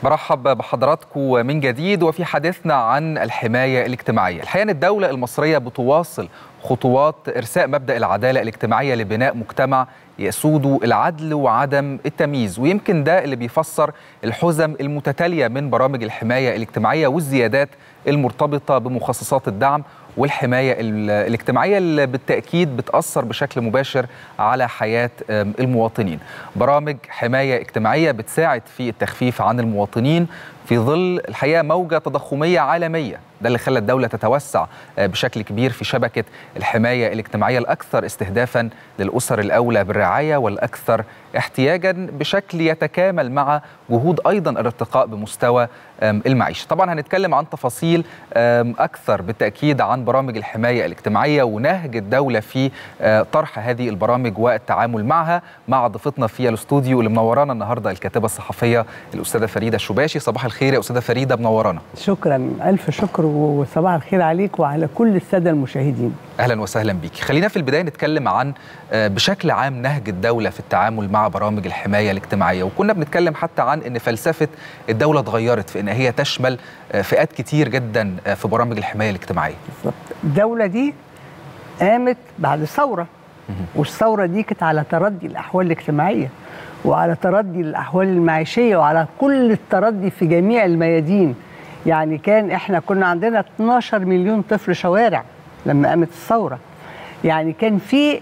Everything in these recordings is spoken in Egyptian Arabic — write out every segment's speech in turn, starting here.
برحب بحضراتكم من جديد وفي حديثنا عن الحماية الاجتماعية الحقيقة أن الدولة المصرية بتواصل خطوات إرساء مبدأ العدالة الاجتماعية لبناء مجتمع يسود العدل وعدم التمييز ويمكن ده اللي بيفسر الحزم المتتالية من برامج الحماية الاجتماعية والزيادات المرتبطة بمخصصات الدعم والحماية الاجتماعية اللي بالتأكيد بتأثر بشكل مباشر على حياة المواطنين برامج حماية اجتماعية بتساعد في التخفيف عن المواطنين في ظل الحقيقة موجة تضخمية عالمية ده اللي خلى الدولة تتوسع بشكل كبير في شبكة الحماية الاجتماعية الأكثر استهدافا للأسر الأولى بالرعاية والأكثر احتياجا بشكل يتكامل مع جهود أيضا الارتقاء بمستوى المعيشة طبعا هنتكلم عن تفاصيل أكثر بالتأكيد عن برامج الحماية الاجتماعية ونهج الدولة في طرح هذه البرامج والتعامل معها مع ضيفتنا في الاستوديو اللي منورانا النهاردة الكاتبة الصحفية الأستاذة فريدة الشباشي صباح الخير يا أستاذة فريدة منورانا شكرا ألف شكر وصباح الخير عليك وعلى كل السادة المشاهدين أهلا وسهلا بيك خلينا في البداية نتكلم عن بشكل عام نهج الدولة في التعامل مع برامج الحماية الاجتماعية وكنا بنتكلم حتى عن أن فلسفة الدولة اتغيرت في أن هي تشمل فئات كتير جدا في برامج الحماية الاجتماعية بالظبط الدولة دي قامت بعد ثورة والثورة دي كانت على تردي الأحوال الاجتماعية وعلى تردي الأحوال المعيشية وعلى كل التردي في جميع الميادين يعني كان احنا كنا عندنا 12 مليون طفل شوارع لما قامت الثورة يعني كان في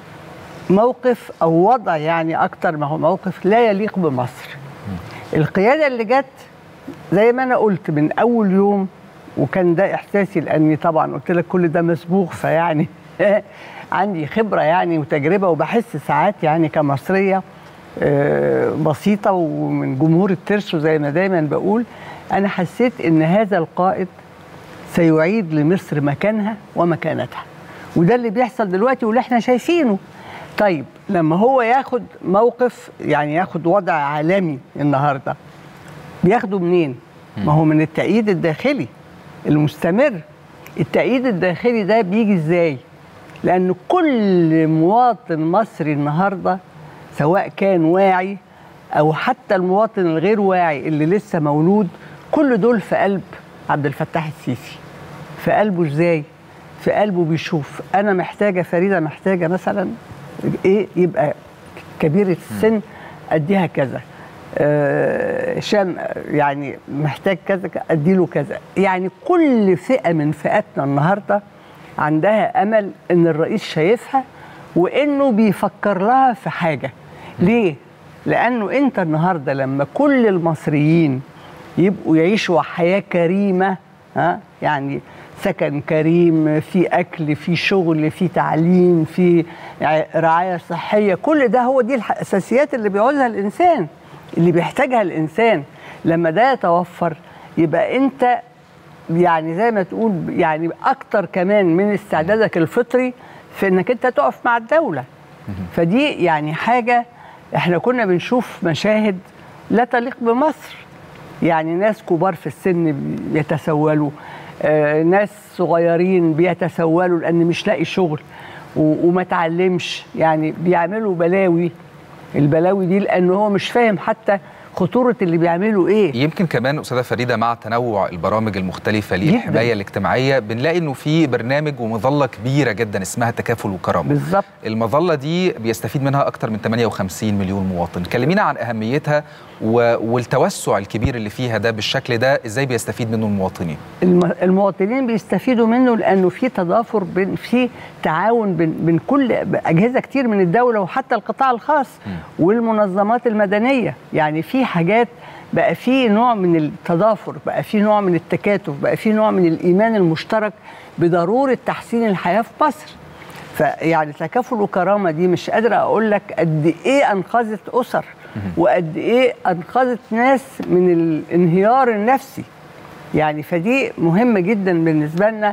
موقف أو وضع يعني أكتر ما هو موقف لا يليق بمصر القيادة اللي جت زي ما أنا قلت من أول يوم وكان ده إحساسي لأني طبعا قلت لك كل ده مسبوق فيعني عندي خبرة يعني وتجربة وبحس ساعات يعني كمصرية بسيطة ومن جمهور الترسو زي ما دايما بقول أنا حسيت إن هذا القائد سيعيد لمصر مكانها ومكانتها وده اللي بيحصل دلوقتي واللي احنا شايفينه طيب لما هو ياخد موقف يعني ياخد وضع عالمي النهارده بياخده منين؟ ما هو من التأييد الداخلي المستمر التأييد الداخلي ده بيجي ازاي؟ لأن كل مواطن مصري النهارده سواء كان واعي أو حتى المواطن الغير واعي اللي لسه مولود كل دول في قلب عبد الفتاح السيسي في قلبه ازاي؟ في قلبه بيشوف أنا محتاجة فريدة محتاجة مثلا ايه يبقى كبيرة السن اديها كذا آه شام يعني محتاج كذا اديله كذا يعني كل فئة من فئاتنا النهاردة عندها امل ان الرئيس شايفها وانه بيفكر لها في حاجة ليه؟ لانه انت النهاردة لما كل المصريين يبقوا يعيشوا حياة كريمة ها يعني سكن كريم في اكل في شغل في تعليم في رعايه صحيه كل ده هو دي الاساسيات اللي بيعوزها الانسان اللي بيحتاجها الانسان لما ده يتوفر يبقى انت يعني زي ما تقول يعني اكتر كمان من استعدادك الفطري في انك انت تقف مع الدوله فدي يعني حاجه احنا كنا بنشوف مشاهد لا تليق بمصر يعني ناس كبار في السن يتسولوا آه ناس صغيرين بيتسولوا لان مش لاقي شغل وما تعلمش يعني بيعملوا بلاوي البلاوي دي لان هو مش فاهم حتى خطوره اللي بيعملوا ايه يمكن كمان استاذه فريده مع تنوع البرامج المختلفه للحمايه الاجتماعيه بنلاقي انه في برنامج ومظله كبيره جدا اسمها تكافل وكرامه بالظبط المظله دي بيستفيد منها اكثر من 58 مليون مواطن كلمينا عن اهميتها والتوسع الكبير اللي فيها ده بالشكل ده ازاي بيستفيد منه المواطنين المواطنين بيستفيدوا منه لانه في تضافر بين في تعاون بين, بين كل اجهزه كتير من الدوله وحتى القطاع الخاص م. والمنظمات المدنيه يعني في حاجات بقى في نوع من التضافر بقى في نوع من التكاتف بقى في نوع من الايمان المشترك بضروره تحسين الحياه في مصر فيعني تكافل وكرامه دي مش قادره اقول لك قد ايه انقذت اسر وقد ايه انقذت ناس من الانهيار النفسي يعني فدي مهمه جدا بالنسبه لنا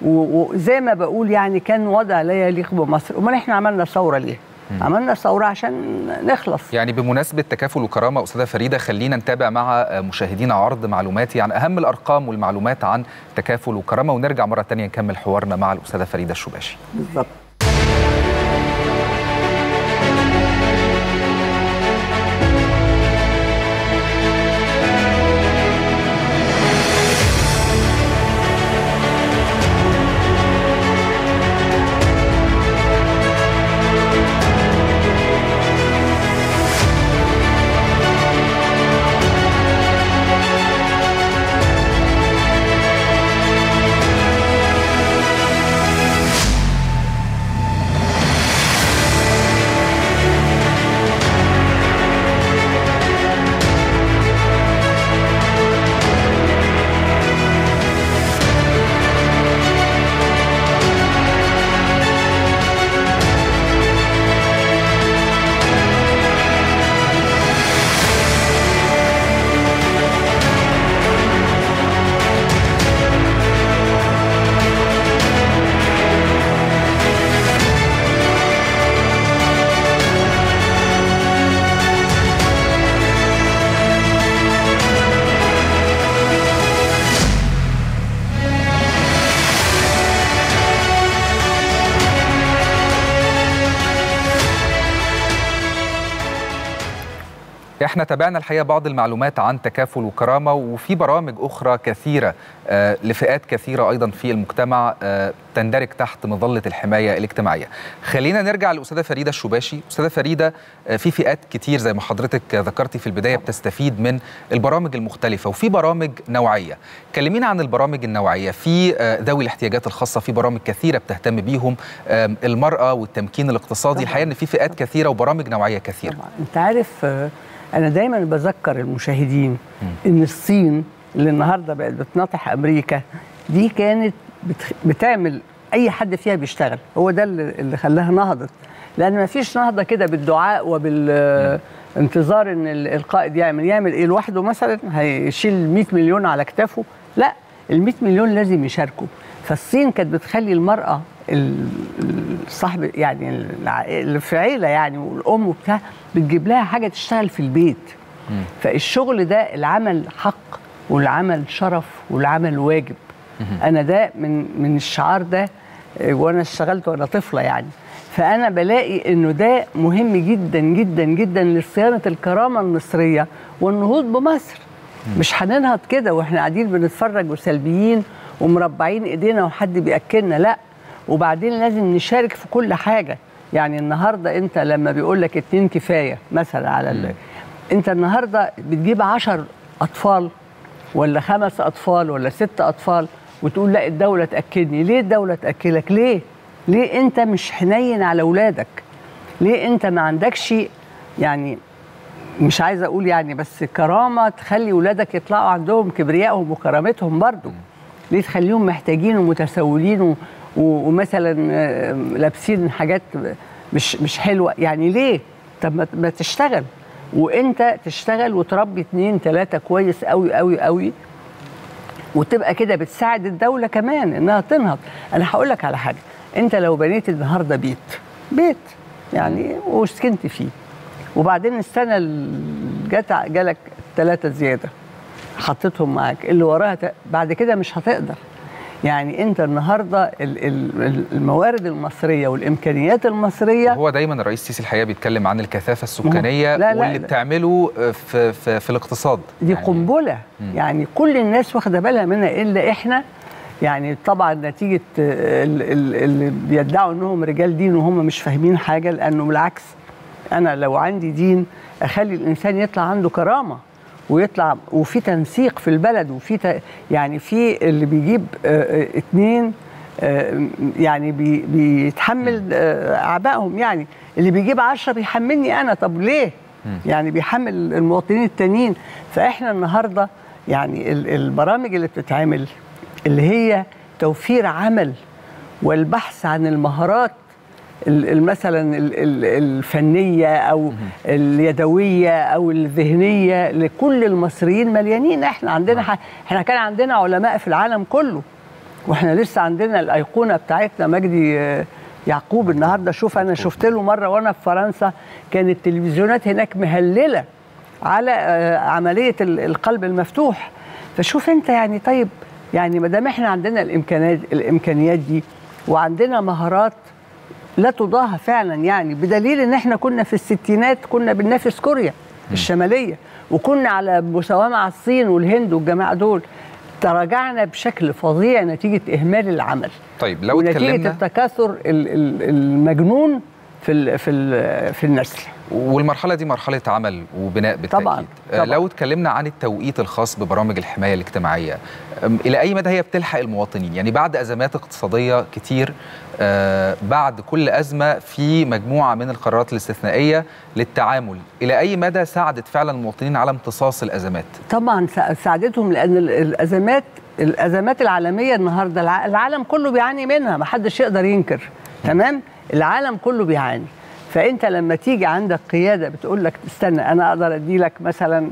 وزي ما بقول يعني كان وضع لا يليق بمصر امال احنا عملنا ثوره ليه عملنا ثوره عشان نخلص يعني بمناسبه تكافل وكرامه استاذه فريده خلينا نتابع مع مشاهدينا عرض معلوماتي عن اهم الارقام والمعلومات عن تكافل وكرامه ونرجع مره ثانيه نكمل حوارنا مع الاستاذه فريده الشباشي بالظبط احنا تابعنا الحقيقه بعض المعلومات عن تكافل وكرامه وفي برامج اخرى كثيره آه لفئات كثيره ايضا في المجتمع آه تندرج تحت مظله الحمايه الاجتماعيه. خلينا نرجع للاستاذه فريده الشباشي، استاذه فريده آه في فئات كتير زي ما حضرتك ذكرتي في البدايه بتستفيد من البرامج المختلفه وفي برامج نوعيه. كلمينا عن البرامج النوعيه، في ذوي الاحتياجات الخاصه في برامج كثيره بتهتم بيهم المراه والتمكين الاقتصادي، الحقيقه ان في فئات كثيره وبرامج نوعيه كثيره. طبعا انت عارف انا دايما بذكر المشاهدين ان الصين اللي النهارده بقت بتناطح امريكا دي كانت بتعمل اي حد فيها بيشتغل هو ده اللي خلاها نهضت لان ما فيش نهضه كده بالدعاء وبالانتظار ان القائد يعمل يعمل ايه لوحده مثلا هيشيل 100 مليون على كتافه لا ال 100 مليون لازم يشاركوا فالصين كانت بتخلي المراه الصاحب يعني اللي في عيله يعني والام وبتاع بتجيب لها حاجه تشتغل في البيت م. فالشغل ده العمل حق والعمل شرف والعمل واجب م. انا ده من من الشعار ده وانا اشتغلت وانا طفله يعني فانا بلاقي انه ده مهم جدا جدا جدا لصيانه الكرامه المصريه والنهوض بمصر م. مش هننهض كده واحنا قاعدين بنتفرج وسلبيين ومربعين ايدينا وحد بياكلنا لا وبعدين لازم نشارك في كل حاجه يعني النهارده انت لما بيقول لك اتنين كفايه مثلا على ال... انت النهارده بتجيب عشر اطفال ولا خمس اطفال ولا ست اطفال وتقول لا الدوله تاكلني ليه الدوله تاكلك ليه ليه انت مش حنين على اولادك ليه انت ما عندكش يعني مش عايزه اقول يعني بس كرامه تخلي ولادك يطلعوا عندهم كبريائهم وكرامتهم برضو ليه تخليهم محتاجين ومتسولين و... ومثلا لابسين حاجات مش مش حلوه يعني ليه طب ما تشتغل وانت تشتغل وتربي اتنين تلاته كويس قوي قوي قوي وتبقى كده بتساعد الدوله كمان انها تنهض انا هقول لك على حاجه انت لو بنيت النهارده بيت بيت يعني وسكنت فيه وبعدين السنه اللي جت جالك ثلاثه زياده حطيتهم معاك اللي وراها بعد كده مش هتقدر يعني انت النهارده الموارد المصريه والامكانيات المصريه هو دايما الرئيس السيسي الحقيقه بيتكلم عن الكثافه السكانيه لا لا واللي لا بتعمله في في, في الاقتصاد دي يعني قنبله يعني كل الناس واخده بالها منها الا احنا يعني طبعا نتيجه اللي بيدعوا انهم رجال دين وهم مش فاهمين حاجه لانه بالعكس انا لو عندي دين اخلي الانسان يطلع عنده كرامه ويطلع وفي تنسيق في البلد وفي ت... يعني في اللي بيجيب اه اتنين اه يعني بي بيتحمل اه اعبائهم يعني اللي بيجيب عشرة بيحملني انا طب ليه؟ يعني بيحمل المواطنين التانيين فاحنا النهارده يعني البرامج اللي بتتعمل اللي هي توفير عمل والبحث عن المهارات مثلا الفنيه او اليدويه او الذهنيه لكل المصريين مليانين احنا عندنا احنا كان عندنا علماء في العالم كله واحنا لسه عندنا الايقونه بتاعتنا مجدي يعقوب النهارده شوف انا شفت له مره وانا في فرنسا كانت التلفزيونات هناك مهلله على عمليه القلب المفتوح فشوف انت يعني طيب يعني ما دام احنا عندنا الامكانيات الامكانيات دي وعندنا مهارات لا تضاهى فعلا يعني بدليل ان احنا كنا في الستينات كنا بننافس كوريا الشماليه وكنا على مساواه مع الصين والهند والجماعه دول تراجعنا بشكل فظيع نتيجه اهمال العمل طيب لو ونتيجه اتكلمنا التكاثر المجنون في ال في ال في النسل والمرحله دي مرحله عمل وبناء بالتاكيد طبعاً. طبعاً. لو اتكلمنا عن التوقيت الخاص ببرامج الحمايه الاجتماعيه الى اي مدى هي بتلحق المواطنين يعني بعد ازمات اقتصاديه كتير بعد كل ازمه في مجموعه من القرارات الاستثنائيه للتعامل الى اي مدى ساعدت فعلا المواطنين على امتصاص الازمات طبعا ساعدتهم لان الازمات الازمات العالميه النهارده العالم كله بيعاني منها ما حدش يقدر ينكر تمام العالم كله بيعاني فانت لما تيجي عندك قياده بتقول لك استنى انا اقدر ادي لك مثلا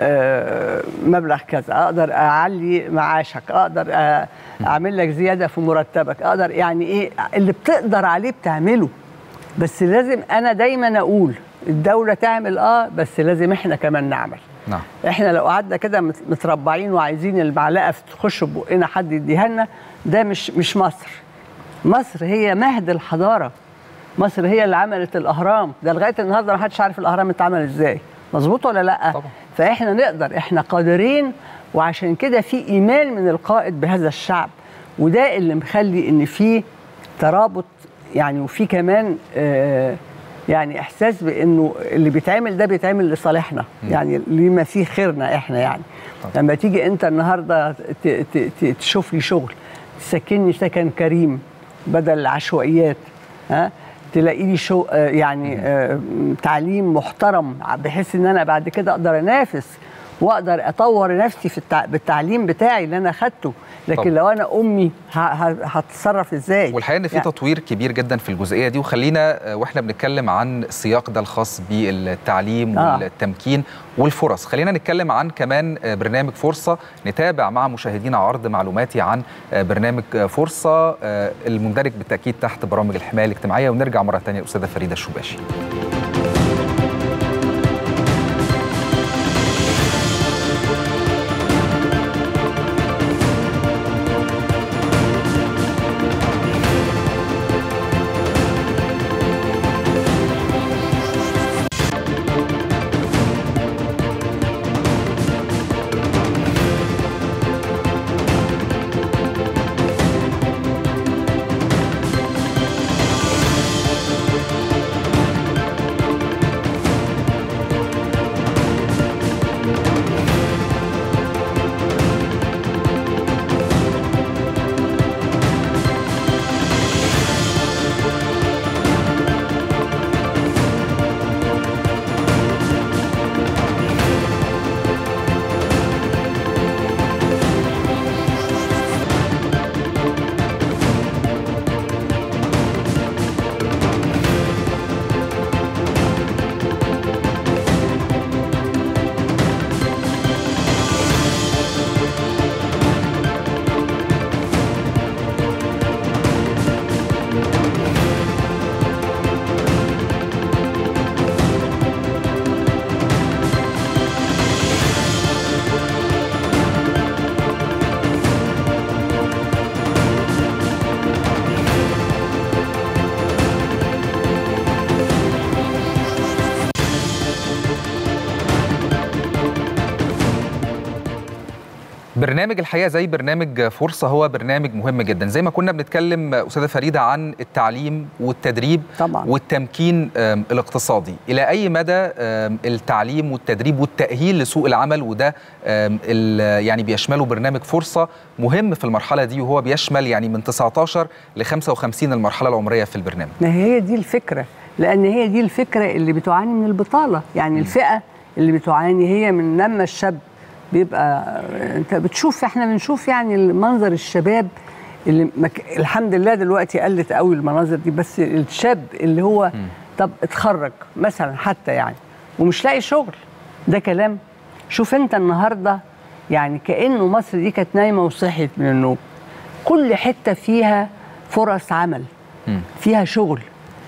مبلغ كذا اقدر اعلي معاشك اقدر اعمل لك زياده في مرتبك اقدر يعني ايه اللي بتقدر عليه بتعمله بس لازم انا دايما اقول الدوله تعمل اه بس لازم احنا كمان نعمل نعم احنا لو قعدنا كده متربعين وعايزين المعلقه تخش بقنا حد يديها لنا ده مش مش مصر مصر هي مهد الحضاره مصر هي اللي عملت الاهرام ده لغايه النهارده ما حدش عارف الاهرام اتعمل ازاي مظبوط ولا لا طبعا. فاحنا نقدر احنا قادرين وعشان كده في ايمان من القائد بهذا الشعب وده اللي مخلي ان في ترابط يعني وفي كمان آه يعني احساس بانه اللي بيتعمل ده بيتعمل لصالحنا يعني لما فيه خيرنا احنا يعني طبعا. لما تيجي انت النهارده ت- ت- ت- تشوف لي شغل تسكنني سكن كريم بدل العشوائيات ها تلاقي لي شو آه، يعني آه، تعليم محترم بحيث ان انا بعد كده اقدر انافس واقدر اطور نفسي في التع... بالتعليم بتاعي اللي انا اخدته لكن طبعا. لو انا امي ه... ه... هتصرف ازاي والحقيقه ان في يعني- تطوير كبير جدا في الجزئيه دي وخلينا آه، واحنا بنتكلم عن السياق ده الخاص بالتعليم آه. والتمكين والفرص خلينا نتكلم عن كمان آه، برنامج فرصه نتابع مع مشاهدينا عرض معلوماتي عن آه، برنامج آه، فرصه آه، المندرج بالتاكيد تحت برامج الحمايه الاجتماعيه ونرجع مره ثانيه استاذه فريده الشباشي برنامج الحياه زي برنامج فرصه هو برنامج مهم جدا زي ما كنا بنتكلم استاذه فريده عن التعليم والتدريب طبعا. والتمكين آم، الاقتصادي الى اي مدى آم، التعليم والتدريب والتاهيل لسوق العمل وده آم، ال- يعني بيشمله برنامج فرصه مهم في المرحله دي وهو بيشمل يعني من 19 ل 55 المرحله العمريه في البرنامج ما هي دي الفكرة لأن هي دي الفكرة اللي بتعاني من البطالة يعني الفئة اللي بتعاني هي من لما الشاب بيبقى انت بتشوف احنا بنشوف يعني منظر الشباب اللي مك... الحمد لله دلوقتي قلت قوي المناظر دي بس الشاب اللي هو طب اتخرج مثلا حتى يعني ومش لاقي شغل ده كلام شوف انت النهارده يعني كانه مصر دي كانت نايمه وصحيت من النوم كل حته فيها فرص عمل مم. فيها شغل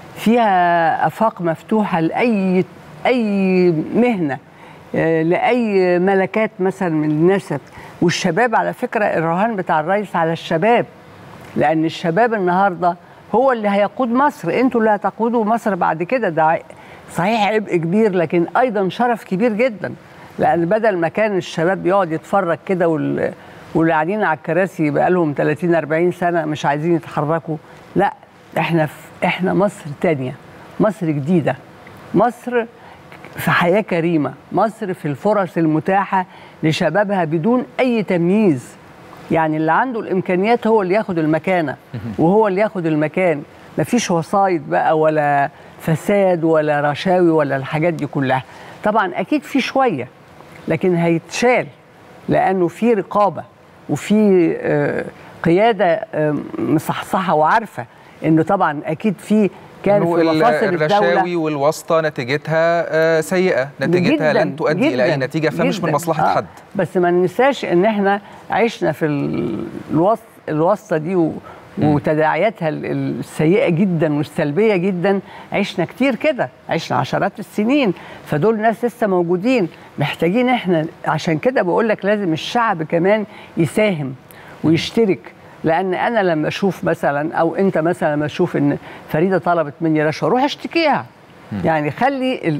فيها افاق مفتوحه لاي اي مهنه آه، لاي ملكات مثلا من النسب والشباب على فكره الرهان بتاع الرئيس على الشباب لان الشباب النهارده هو اللي هيقود مصر انتوا اللي هتقودوا مصر بعد كده ده صحيح عبء كبير لكن ايضا شرف كبير جدا لان بدل ما كان الشباب يقعد يتفرج كده وال واللي قاعدين على الكراسي بقى لهم 30 40 سنه مش عايزين يتحركوا لا احنا في احنا مصر تانية مصر جديده مصر في حياه كريمه مصر في الفرص المتاحه لشبابها بدون اي تمييز يعني اللي عنده الامكانيات هو اللي ياخد المكانه وهو اللي ياخد المكان مفيش وسايط بقى ولا فساد ولا رشاوي ولا الحاجات دي كلها طبعا اكيد في شويه لكن هيتشال لانه في رقابه وفي آه، قياده آه، مصحصحه وعارفه انه طبعا اكيد في كان إنه في ال- مفاصل الدوله الرشاوي والواسطه نتيجتها آه، سيئه نتيجتها جداً، لن تؤدي الى اي جداً، نتيجه فمش من جداً. مصلحه آه. حد بس ما ننساش ان احنا عشنا في ال- الوسط الواسطه دي و... وتداعياتها ال- السيئه جدا والسلبيه جدا عشنا كتير كده عشنا عشرات السنين فدول ناس لسه موجودين محتاجين احنا عشان كده بقول لك لازم الشعب كمان يساهم ويشترك لان انا لما اشوف مثلا او انت مثلا لما تشوف ان فريده طلبت مني رشوه روح اشتكيها يعني خلي ال...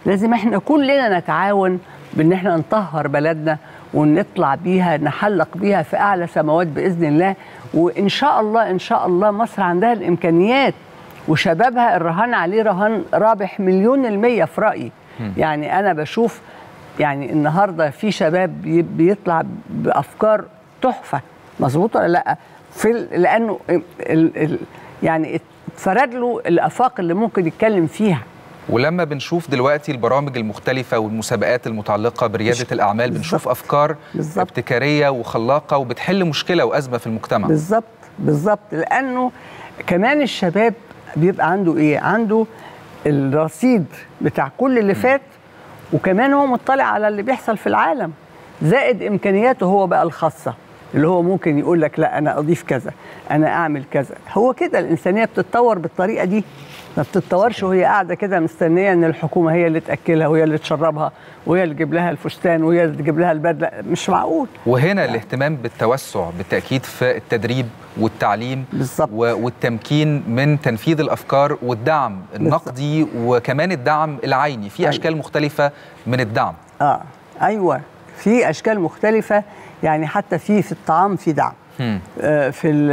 لازم احنا كلنا نتعاون بان احنا نطهر بلدنا ونطلع بيها نحلق بيها في اعلى سماوات باذن الله وان شاء الله ان شاء الله مصر عندها الامكانيات وشبابها الرهان عليه رهان رابح مليون المية في رأيي يعني أنا بشوف يعني النهاردة في شباب بي- بيطلع بأفكار تحفة مظبوط ولا لأ في ال- لأنه ال ال يعني اتفرد له الآفاق اللي ممكن يتكلم فيها ولما بنشوف دلوقتي البرامج المختلفة والمسابقات المتعلقة بريادة بالظبط. الأعمال بنشوف أفكار بالظبط. ابتكارية وخلاقة وبتحل مشكلة وأزمة في المجتمع بالظبط بالظبط لانه كمان الشباب بيبقى عنده ايه عنده الرصيد بتاع كل اللي فات وكمان هو مطلع على اللي بيحصل في العالم زائد امكانياته هو بقى الخاصه اللي هو ممكن يقول لك لا انا اضيف كذا انا اعمل كذا هو كده الانسانيه بتتطور بالطريقه دي ما بتتطورش وهي قاعده كده مستنيه ان الحكومه هي اللي تاكلها وهي اللي تشربها وهي اللي تجيب لها الفستان وهي اللي تجيب لها البدله مش معقول وهنا الاهتمام بالتوسع بالتأكيد في التدريب والتعليم بالظبط. و- والتمكين من تنفيذ الأفكار والدعم النقدي وكمان الدعم العيني في أيوة. أشكال مختلفة من الدعم اه ايوه في اشكال مختلفه يعني حتى في في الطعام في دعم هم. آه، في ال-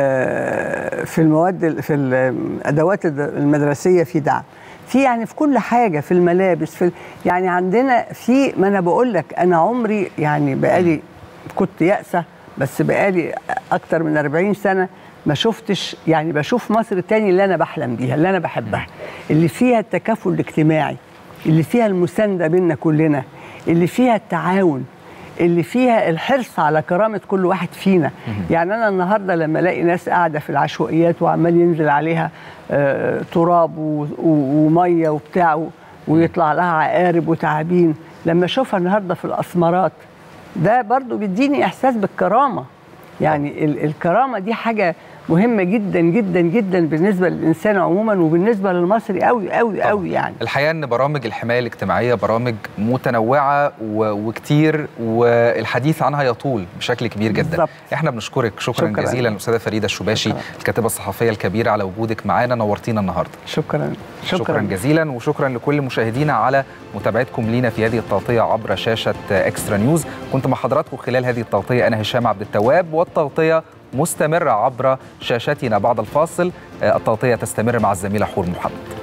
آه، في المواد ال- في الادوات الد- المدرسيه في دعم في يعني في كل حاجه في الملابس في ال- يعني عندنا في ما انا بقول لك انا عمري يعني بقالي كنت يائسه بس بقالي اكتر من 40 سنه ما شفتش يعني بشوف مصر تاني اللي انا بحلم بيها اللي انا بحبها اللي فيها التكافل الاجتماعي اللي فيها المسانده بينا كلنا اللي فيها التعاون اللي فيها الحرص على كرامة كل واحد فينا يعني أنا النهاردة لما ألاقي ناس قاعدة في العشوائيات وعمال ينزل عليها آه، تراب و- و- ومية وبتاع و- ويطلع لها عقارب وتعابين لما أشوفها النهاردة في الأسمرات ده برضو بيديني إحساس بالكرامة يعني ال- الكرامة دي حاجة مهمة جدا جدا جدا بالنسبة للإنسان عموما وبالنسبة للمصري قوي قوي قوي يعني الحقيقة أن برامج الحماية الاجتماعية برامج متنوعة و- وكتير والحديث عنها يطول بشكل كبير جدا بالظبط. احنا بنشكرك شكرا, شكراً. جزيلا الأستاذة فريدة الشباشي شكراً. الكاتبة الصحفية الكبيرة على وجودك معانا نورتينا النهاردة شكرا شكرا, شكرا جزيلا وشكرا لكل مشاهدينا على متابعتكم لينا في هذه التغطية عبر شاشة اكسترا نيوز كنت مع حضراتكم خلال هذه التغطية أنا هشام عبد التواب والتغطية مستمرة عبر شاشتنا بعد الفاصل آه، التغطية تستمر مع الزميلة حور محمد